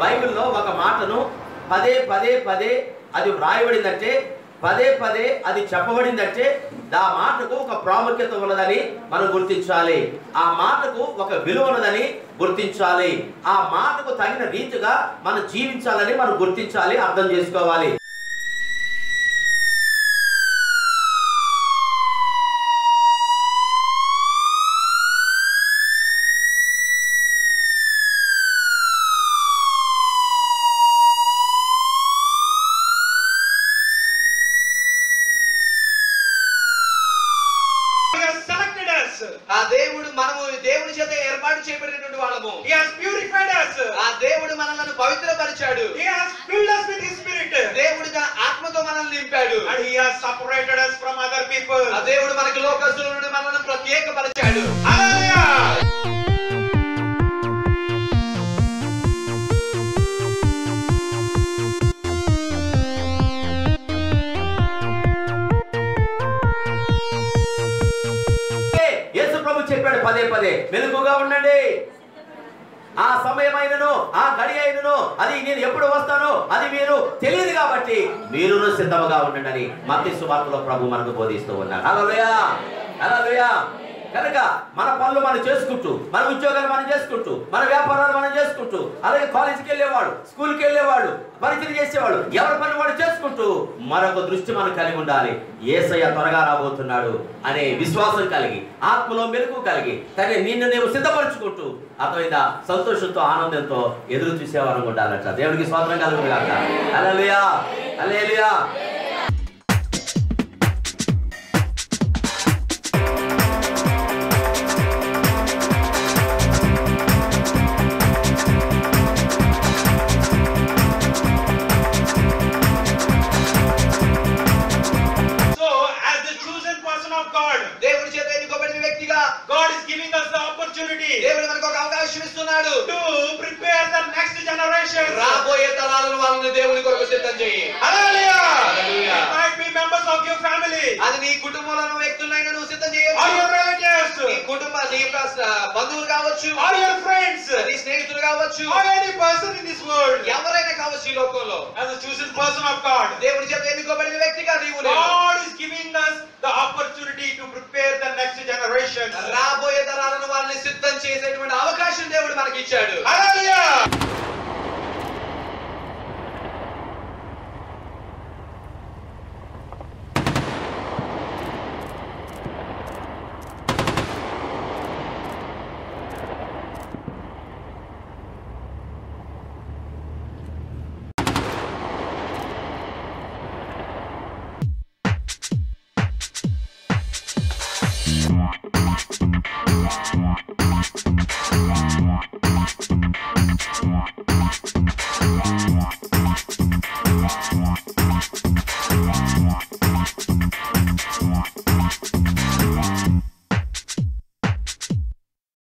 బైబిల్లో ఒక మాటను పదే పదే పదే అది వ్రాయబడిందంటే పదే పదే అది చెప్పబడిందంటే ఆ మాటకు ఒక ప్రాముఖ్యత ఉన్నదని మనం గుర్తించాలి ఆ మాటకు ఒక విలువ ఉన్నదని గుర్తించాలి ఆ మాటకు తగిన రీతిగా మనం జీవించాలని మనం గుర్తించాలి అర్థం చేసుకోవాలి He has selected us. ఆ దేవుడు మనము దేవుని చేత ఏర్పాటు చేయబడినటువంటి వాళ్ళము He has purified us. ఆ దేవుడు మనల్ని పవిత్రపరిచాడు He has filled us with His Spirit. దేవుడు తన ఆత్మతో మనల్ని నింపాడు And He has separated us from other people. ఆ దేవుడు మనకి లోకస్తుల నుండి మనల్ని ప్రత్యేకపరిచాడు Hallelujah. ఏ, యేసు ప్రభు చెప్పాడు పదే పదే మెలుగుగా ఉండండి ఆ సమయమైనను ఆ గడి అయినను అది నేను ఎప్పుడు వస్తానో అది మీరు తెలియదు కాబట్టి మీరును సిద్ధముగా ఉండండి అని మత్తి సువార్తలో ప్రభు మనకు బోధిస్తూ ఉన్నారు హల్లెలూయా హల్లెలూయా కనుక మన పనులు మనం చేసుకుంటూ మన ఉద్యోగాలు మనం చేసుకుంటూ మన వ్యాపారాలు మనం చేసుకుంటూ అలాగే కాలేజీకి వెళ్ళేవాడు స్కూల్కి వెళ్ళేవాడు పరిచయం చేసేవాడు ఎవరి పని వాడు చేసుకుంటూ మరొక దృష్టి మనం కలిగి ఉండాలి ఏసయ్య త్వరగా రాబోతున్నాడు అనే విశ్వాసం కలిగి ఆత్మలో మెరుగు కలిగి కానీ నిన్ను నీవు సిద్ధపరచుకుంటూ అర్థమైందా సంతోషంతో ఆనందంతో ఎదురు చూసేవారు ఉండాలట దేవుడికి స్వాతంత్రం కలుగుతుంది కాక hallelujah hallelujah So, as the chosen person of God, దేవుడి చేత ఎన్నుకోబడిన వ్యక్తిగా God is giving us the opportunity దేవుడు మనకు ఒక అవకాశం ఇస్తున్నాడు to prepare the next generation. రాబోయే తరాలను వాళ్ళని దేవుని కొరకు సిద్ధం చేయి Hallelujah. Hallelujah. It might be members of your family అది నీ కుటుంబంలో ఉన్న వ్యక్తులైనా నువ్వు సిద్ధం or చేయొచ్చు your relatives నీ కుటుంబ నీ యొక్క బంధువులు కావచ్చు or your friends నీ స్నేహితులు కావచ్చు or any person in this world. ఎవరైనా కావచ్చు ఈ లోకంలో As a chosen person of God, దేవుడి చేత ఎన్నుకోబడిన వ్యక్తిగా నీవు లేవు. God is giving us the opportunity to prepare the next generation. రాబోయే తరాలను వాళ్ళని సిద్ధం చేసేటువంటి అవకాశం దేవుడు మనకి ఇచ్చాడు Hallelujah.